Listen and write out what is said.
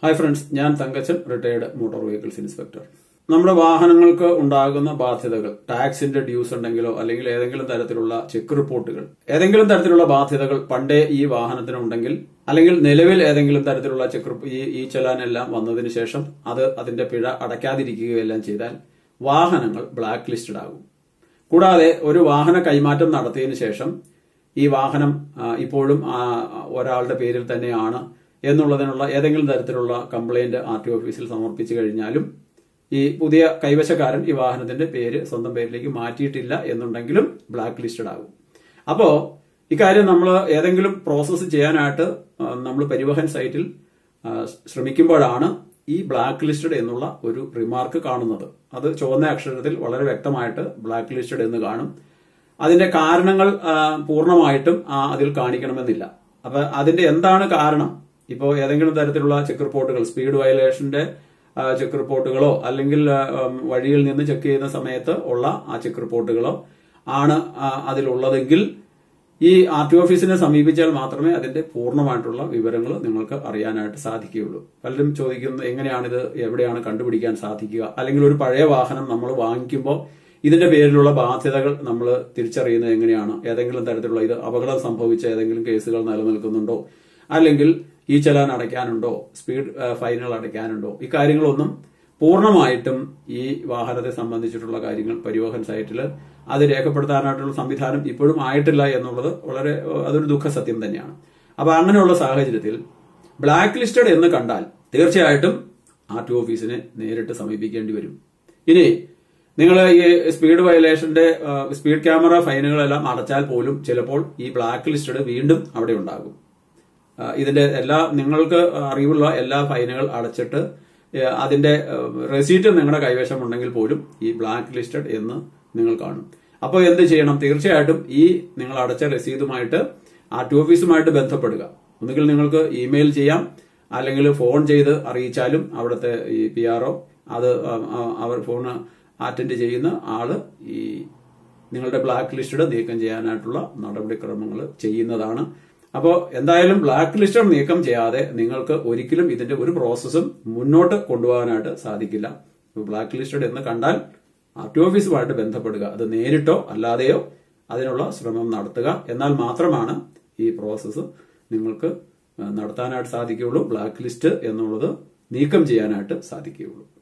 hi friends ഞാൻ Thankachan retired motor vehicles inspector നമ്മുടെ വാഹനങ്ങൾക്ക് ഉണ്ടാകുന്ന ബാധ്യതകൾ ടാക്സിന്റെ ഡ്യൂസ് ഉണ്ടെങ്കിലോ അല്ലെങ്കിൽ ഏതെങ്കിലും തരത്തിലുള്ള ചെക്ക് റിപ്പോർട്ടുകൾ ഏതെങ്കിലും തരത്തിലുള്ള ബാധ്യതകൾ പണ്ടേ ഈ വാഹനത്തിന് ഉണ്ടെങ്കിൽ അല്ലെങ്കിൽ നിലവിൽ ഏതെങ്കിലും തരത്തിലുള്ള ചെക്ക് റിപ്പ- ഈ ഈ ചലാനെല്ലാം വന്നതിന് ശേഷം അത് അതിന്റെ പിഴ അടയ്ക്കാതിരിക്കുകയെല്ലാം ചെയ്താൽ വാഹനങ്ങൾ ബ്ലാക്ക് ലിസ്റ്റഡ് ആകും കൂടാതെ ഒരു വാഹന കൈമാറ്റം നടത്തിയതിനു ശേഷം ഈ വാഹനം ആ, ഇപ്പോഴും ആ, ഒരാളുടെ പേരിൽ തന്നെയാണ് എന്നുള്ളതിനുള്ള ഏതെങ്കിലും തരത്തിലുള്ള കംപ്ലൈന്റ് ആർ ടി ഓഫീസിൽ സമർപ്പിച്ചു കഴിഞ്ഞാലും ഈ പുതിയ കൈവശക്കാരൻ ഈ വാഹനത്തിന്റെ പേര് സ്വന്തം പേരിലേക്ക് മാറ്റിയിട്ടില്ല എന്നുണ്ടെങ്കിലും ബ്ലാക്ക് ലിസ്റ്റഡ് ആകും അപ്പോ ഇക്കാര്യം നമ്മൾ ഏതെങ്കിലും പ്രോസസ്സ് ചെയ്യാനായിട്ട് നമ്മൾ പരിവഹൻ സൈറ്റിൽ ആ, ശ്രമിക്കുമ്പോഴാണ് ഈ ബ്ലാക്ക് ലിസ്റ്റഡ് എന്നുള്ള ഒരു റിമാർക്ക് കാണുന്നത് അത് ചുവന്ന അക്ഷരത്തിൽ വളരെ വ്യക്തമായിട്ട് ബ്ലാക്ക് ലിസ്റ്റഡ് എന്ന് കാണും അതിന്റെ കാരണങ്ങൾ ആ, പൂർണ്ണമായിട്ടും ആ, അതിൽ കാണിക്കണമെന്നില്ല അപ്പൊ അതിന്റെ എന്താണ് കാരണം ഇപ്പോൾ ഏതെങ്കിലും തരത്തിലുള്ള ചെക്ക് റിപ്പോർട്ടുകൾ സ്പീഡ് വയലേഷന്റെ ആ, ചെക്ക് റിപ്പോർട്ടുകളോ അല്ലെങ്കിൽ ആ, ഉം, വഴിയിൽ നിന്ന് ചെക്ക് ചെയ്യുന്ന സമയത്ത് ഉള്ള ആ ചെക്ക് റിപ്പോർട്ടുകളോ ആണ് ആ, അതിലുള്ളതെങ്കിൽ ഈ ആർ ടി ഓഫീസിനെ സമീപിച്ചാൽ മാത്രമേ അതിന്റെ പൂർണ്ണമായിട്ടുള്ള വിവരങ്ങൾ നിങ്ങൾക്ക് അറിയാനായിട്ട് സാധിക്കുകയുള്ളൂ പലരും ചോദിക്കുന്നത് എങ്ങനെയാണിത് എവിടെയാണ് കണ്ടുപിടിക്കാൻ സാധിക്കുക അല്ലെങ്കിൽ ഒരു പഴയ വാഹനം നമ്മൾ വാങ്ങിക്കുമ്പോൾ ഇതിന്റെ പേരിലുള്ള ബാധ്യതകൾ നമ്മൾ തിരിച്ചറിയുന്നത് എങ്ങനെയാണ് ഏതെങ്കിലും തരത്തിലുള്ള ഇത് അപകടം സംഭവിച്ച ഏതെങ്കിലും കേസുകൾ നിലനിൽക്കുന്നുണ്ടോ അല്ലെങ്കിൽ ഈ ചലാൻ അടയ്ക്കാനുണ്ടോ സ്പീഡ് ആ, ഫൈനുകൾ അടയ്ക്കാനുണ്ടോ ഇക്കാര്യങ്ങളൊന്നും പൂർണ്ണമായിട്ടും ഈ വാഹനത്തെ സംബന്ധിച്ചിട്ടുള്ള കാര്യങ്ങൾ പരിവഹൻ സൈറ്റിൽ അത് രേഖപ്പെടുത്താനായിട്ടുള്ള സംവിധാനം ഇപ്പോഴും ആയിട്ടില്ല എന്നുള്ളത് വളരെ ഏഹ്, അതൊരു ദുഃഖസത്യം തന്നെയാണ് അപ്പൊ അങ്ങനെയുള്ള സാഹചര്യത്തിൽ ബ്ലാക്ക് ലിസ്റ്റഡ് എന്ന് കണ്ടാൽ തീർച്ചയായിട്ടും ആർ ടി ഓഫീസിനെ നേരിട്ട് സമീപിക്കേണ്ടി വരും ഇനി നിങ്ങൾ ഈ സ്പീഡ് വയലേഷന്റെ ആ, സ്പീഡ് ക്യാമറ ഫൈനുകളെല്ലാം അടച്ചാൽ പോലും ചിലപ്പോൾ ഈ ബ്ലാക്ക് ലിസ്റ്റഡ് വീണ്ടും അവിടെ ഉണ്ടാകും ആ, ഇതിന്റെ എല്ലാ നിങ്ങൾക്ക് അറിവുള്ള എല്ലാ ഫൈനുകൾ അടച്ചിട്ട് ഏ, അതിന്റെ റെസീറ്റ് നിങ്ങളുടെ കൈവശം ഉണ്ടെങ്കിൽ പോലും ഈ ബ്ലാക്ക് ലിസ്റ്റഡ് എന്ന് നിങ്ങൾ കാണും അപ്പോൾ എന്ത് ചെയ്യണം തീർച്ചയായിട്ടും ഈ നിങ്ങൾ അടച്ച രസീതുമായിട്ട് ആർ ടി ഓഫീസുമായിട്ട് ബന്ധപ്പെടുക ഒന്നുകിൽ നിങ്ങൾക്ക് ഇമെയിൽ ചെയ്യാം അല്ലെങ്കിൽ ഫോൺ ചെയ്ത് അറിയിച്ചാലും അവിടുത്തെ ഈ പി ആർ അത് ആ, ആ, അവർ ഫോൺ അറ്റൻഡ് ചെയ്യുന്ന ആള് ഈ നിങ്ങളുടെ ബ്ലാക്ക് ലിസ്റ്റഡ് നീക്കം ചെയ്യാനായിട്ടുള്ള നടപടിക്രമങ്ങൾ ചെയ്യുന്നതാണ് അപ്പോൾ എന്തായാലും ബ്ലാക്ക് ലിസ്റ്റഡ് നീക്കം ചെയ്യാതെ നിങ്ങൾക്ക് ഒരിക്കലും ഇതിന്റെ ഒരു പ്രോസസ്സും മുന്നോട്ട് കൊണ്ടുപോകാനായിട്ട് സാധിക്കില്ല ബ്ലാക്ക് ലിസ്റ്റഡ് എന്ന് കണ്ടാൽ ആർ ടി ഓഫീസുമായിട്ട് ബന്ധപ്പെടുക അത് നേരിട്ടോ അല്ലാതെയോ അതിനുള്ള ശ്രമം നടത്തുക എന്നാൽ മാത്രമാണ് ഈ പ്രോസസ്സ് നിങ്ങൾക്ക് നടത്താനായിട്ട് സാധിക്കുകയുള്ളൂ ബ്ലാക്ക് ലിസ്റ്റ് എന്നുള്ളത് നീക്കം ചെയ്യാനായിട്ട് സാധിക്കുകയുള്ളൂ